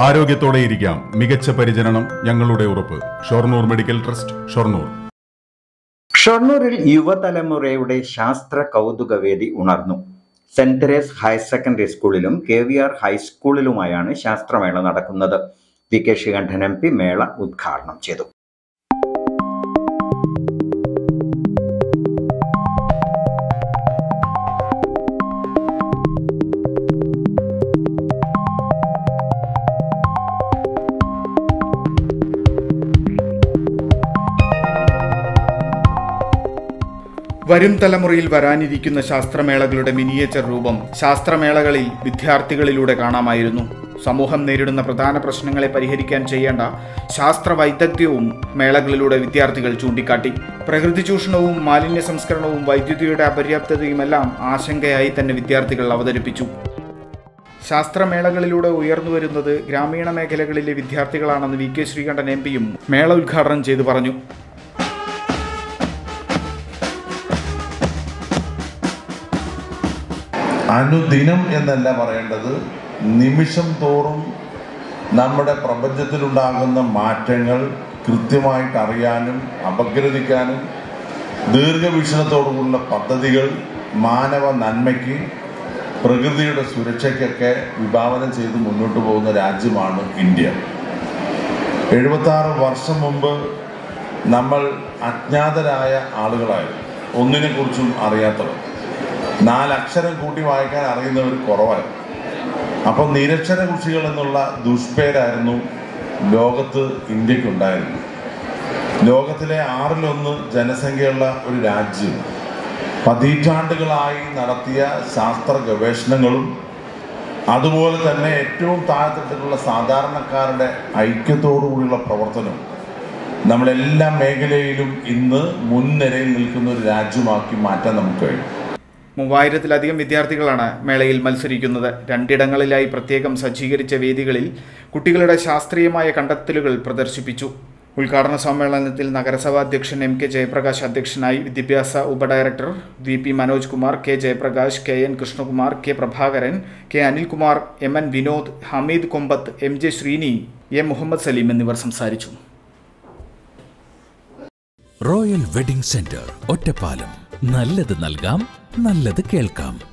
ആരോഗ്യത്തോടെ ഇരിക്കാം മികച്ച പരിചരണം ഞങ്ങളുടെ ഉറപ്പ് ഷൊർണൂർ മെഡിക്കൽ ട്രസ്റ്റ് ഷൊർണൂർ ഷൊർണൂരിൽ യുവതലമുറയുടെ ശാസ്ത്ര കൗതുകവേദി ഉണർന്നു സെന്റ് തെരേസ് ഹയർ സെക്കൻഡറി സ്കൂളിലും കെ വി ആർ ഹൈസ്കൂളിലുമായാണ് ശാസ്ത്രമേള നടക്കുന്നത് V K Sreekandan M P മേള ഉദ്ഘാടനം ചെയ്തു വരും തലമുറയിൽ വരാനിരിക്കുന്ന ശാസ്ത്രമേളകളുടെ മിനിയേച്ചർ രൂപം ശാസ്ത്രമേളകളിൽ വിദ്യാർത്ഥികളിലൂടെ കാണാമായിരുന്നു സമൂഹം നേരിടുന്ന പ്രധാന പ്രശ്നങ്ങളെ പരിഹരിക്കാൻ ചെയ്യേണ്ട ശാസ്ത്ര വൈദഗ്ധ്യവും മേളകളിലൂടെ വിദ്യാർത്ഥികൾ ചൂണ്ടിക്കാട്ടി പ്രകൃതി ചൂഷണവും മാലിന്യ സംസ്കരണവും വൈദ്യുതിയുടെ അപര്യാപ്തതയുമെല്ലാം ആശങ്കയായി തന്നെ വിദ്യാർത്ഥികൾ അവതരിപ്പിച്ചു ശാസ്ത്രമേളകളിലൂടെ ഉയർന്നു വരുന്നത് ഗ്രാമീണ മേഖലകളിലെ വിദ്യാർത്ഥികളാണെന്ന് വി കെ ശ്രീകണ്ഠൻ എം പിയും മേള ഉദ്ഘാടനം ചെയ്തു പറഞ്ഞു അനുദിനം എന്നല്ല പറയേണ്ടത് നിമിഷം തോറും നമ്മുടെ പ്രപഞ്ചത്തിലുണ്ടാകുന്ന മാറ്റങ്ങൾ കൃത്യമായിട്ട് അറിയാനും അപഗ്രഥിക്കാനും ദീർഘവീക്ഷണത്തോടുകൂടിയുള്ള പദ്ധതികൾ മാനവ നന്മയ്ക്ക് പ്രകൃതിയുടെ സുരക്ഷയ്ക്കൊക്കെ വിഭാവനം ചെയ്ത് മുന്നോട്ട് പോകുന്ന രാജ്യമാണ് ഇന്ത്യ എഴുപത്താറ് വർഷം മുമ്പ് നമ്മൾ അജ്ഞാതരായ ആളുകളായിരുന്നു ഒന്നിനെക്കുറിച്ചും അറിയാത്തവർ നാലക്ഷരം കൂട്ടി വായിക്കാൻ അറിയുന്നവർ കുറവായിരുന്നു അപ്പോൾ നിരക്ഷര കുഷികൾ എന്നുള്ള ദുഷ്പേരായിരുന്നു ലോകത്ത് ഇന്ത്യക്കുണ്ടായിരുന്നു ലോകത്തിലെ ആറിലൊന്ന് ജനസംഖ്യയുള്ള ഒരു രാജ്യം പതിറ്റാണ്ടുകളായി നടത്തിയ ശാസ്ത്ര ഗവേഷണങ്ങളും അതുപോലെ തന്നെ ഏറ്റവും താഴെത്തട്ടിലുള്ള സാധാരണക്കാരുടെ ഐക്യത്തോടുകൂടിയുള്ള പ്രവർത്തനവും നമ്മളെല്ലാ മേഖലയിലും ഇന്ന് മുൻനിരയിൽ നിൽക്കുന്ന ഒരു രാജ്യമാക്കി മാറ്റാൻ നമുക്ക് കഴിയും മൂവായിരത്തിലധികം വിദ്യാർത്ഥികളാണ് മേളയിൽ മത്സരിക്കുന്നത് രണ്ടിടങ്ങളിലായി പ്രത്യേകം സജ്ജീകരിച്ച വേദികളിൽ കുട്ടികളുടെ ശാസ്ത്രീയമായ കണ്ടെത്തലുകൾ പ്രദർശിപ്പിച്ചു ഉദ്ഘാടന സമ്മേളനത്തിൽ നഗരസഭാ അധ്യക്ഷൻ എം കെ ജയപ്രകാശ് അധ്യക്ഷനായി വിദ്യാഭ്യാസ ഉപഡയറക്ടർ V P Manoj Kumar K Jayaprakash K N Krishnakumar K Prabhakaran K Anilkumar M N Vinod Hameed Kombath M J Sreeni A Muhammad Saleem എന്നിവർ സംസാരിച്ചു റോയൽ വെഡിംഗ് സെന്റർ ഒറ്റപ്പാലം നല്ലത് നൽകാം നല്ലത് കേൾക്കാം